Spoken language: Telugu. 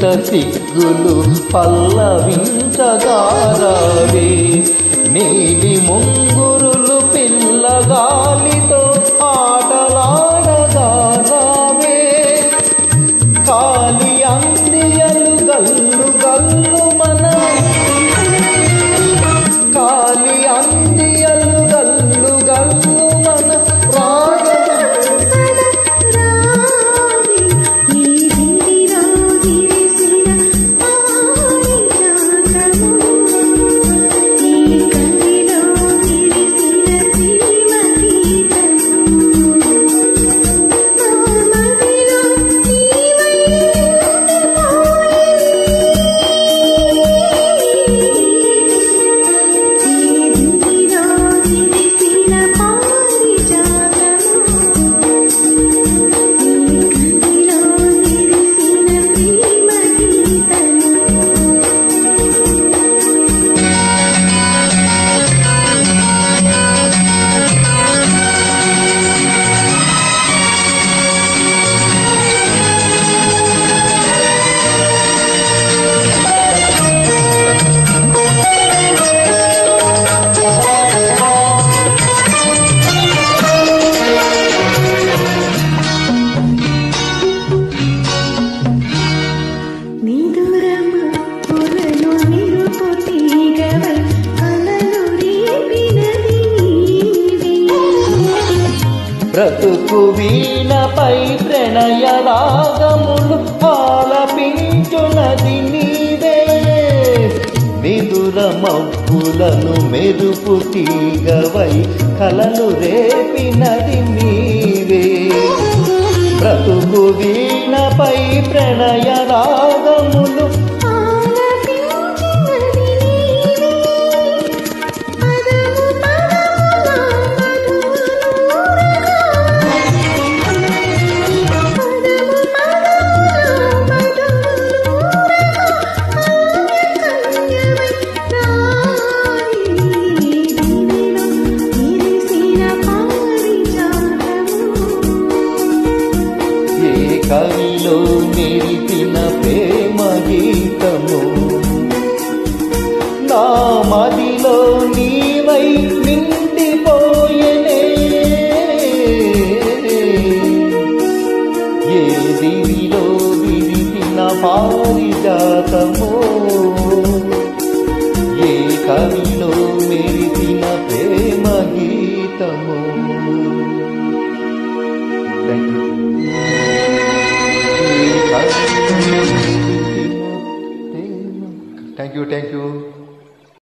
సిగ్గులు పల్లవించగారావే నీలి ముంగురులు పిల్లగాలితో ఆటలాడగారావే కాలి అందియలు గల్లు గల్లు మన కాలి అందియలు గల్లు గల్లు మన రాగ బ్రతుకు వీణపై ప్రణయ రాగములు ఆలపించునది నీవే నిదుర మబ్బులను మెరుపు తీగవై కలలు రేపినది నీవే బ్రతుకు వీణపై ప్రణయ రాగములు ఏ కవిలో మెరిపిన ప్రేమ గీతము నా మదిలో నీవై నిండిపోయనే ఏ దివిలో విరిపిన పారిజాతము ఏ కవిలో మెరిపిన ప్రేమ గీతము thank you thank you thank you